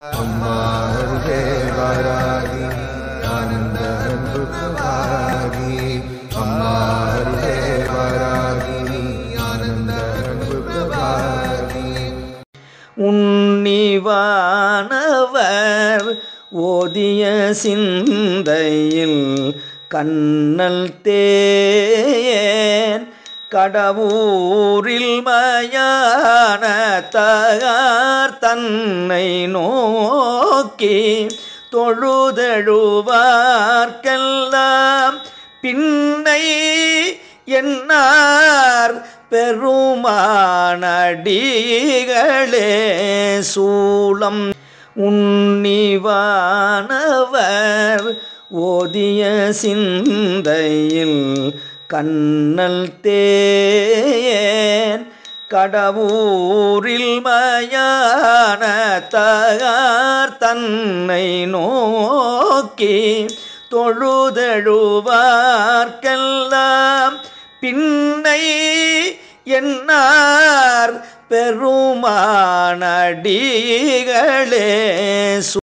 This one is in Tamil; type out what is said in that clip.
அம்மா அருகே வாராகி ஆனந்த அன்பு பிரபாகி அம்மா அருகே வாராகி ஆனந்த அன்பு பிரபாகி உன்னிவானவர் ஓதிய சிந்தையில் கண்ணல் தேன் கடவுரில் மயான தகார் தன்னை நோக்கி தொழுதழுவார்க்கெல்லாம் பின்னை என்னார் பெருமானடிகளே சூளம் உன்னிவானவர் ஓதிய சிந்தையில் கண்ணல் தேன் கடவுரில் மயான தகார் தன்னை நோக்கி தொழுதழுவார்க்கெல்லாம் பின்னை என்னார் பெருமானடிகளே